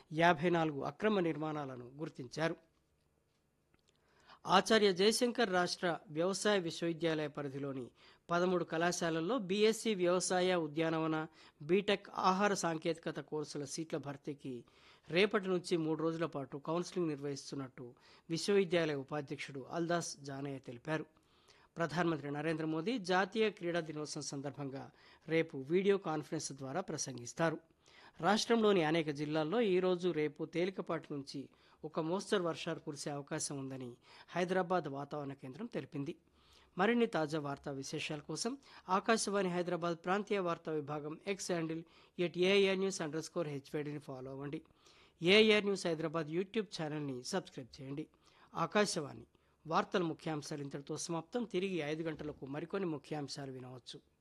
యాభై నాలుగు అక్రమ నిర్మాణాలను గుర్తించారు ఆచార్య జయశంకర్ రాష్ట్ర వ్యవసాయ విశ్వవిద్యాలయ పరిధిలోని పదమూడు కళాశాలల్లో బీఎస్సీ వ్యవసాయ ఉద్యానవన బీటెక్ ఆహార సాంకేతికత కోర్సుల సీట్ల భర్తీకి రేపటి నుంచి మూడు రోజుల పాటు కౌన్సిలింగ్ నిర్వహిస్తున్నట్టు విశ్వవిద్యాలయ ఉపాధ్యక్షుడు అల్దాస్ జానయ్య తెలిపారు ప్రధానమంత్రి నరేంద్ర మోదీ జాతీయ క్రీడా దినోత్సవం సందర్భంగా రేపు వీడియో కాన్ఫరెన్స్ ద్వారా ప్రసంగిస్తారు రాష్ట్రంలోని అనేక జిల్లాల్లో ఈరోజు రేపు తేలికపాటి నుంచి ఒక మోస్తరు వర్షాలు కురిసే అవకాశం ఉందని హైదరాబాద్ వాతావరణ కేంద్రం తెలిపింది మరిన్ని తాజా వార్తా విశేషాల కోసం ఆకాశవాణి హైదరాబాద్ ప్రాంతీయ వార్తా విభాగం X handle at AIR news underscore స్కోర్ హెచ్వేడిని ఫాలో అవ్వండి ఏఐఆర్ న్యూస్ హైదరాబాద్ యూట్యూబ్ ఛానల్ని సబ్స్క్రైబ్ చేయండి ఆకాశవాణి వార్తల ముఖ్యాంశాలు ఇంతటితో సమాప్తం తిరిగి ఐదు గంటలకు మరికొన్ని ముఖ్యాంశాలు వినవచ్చు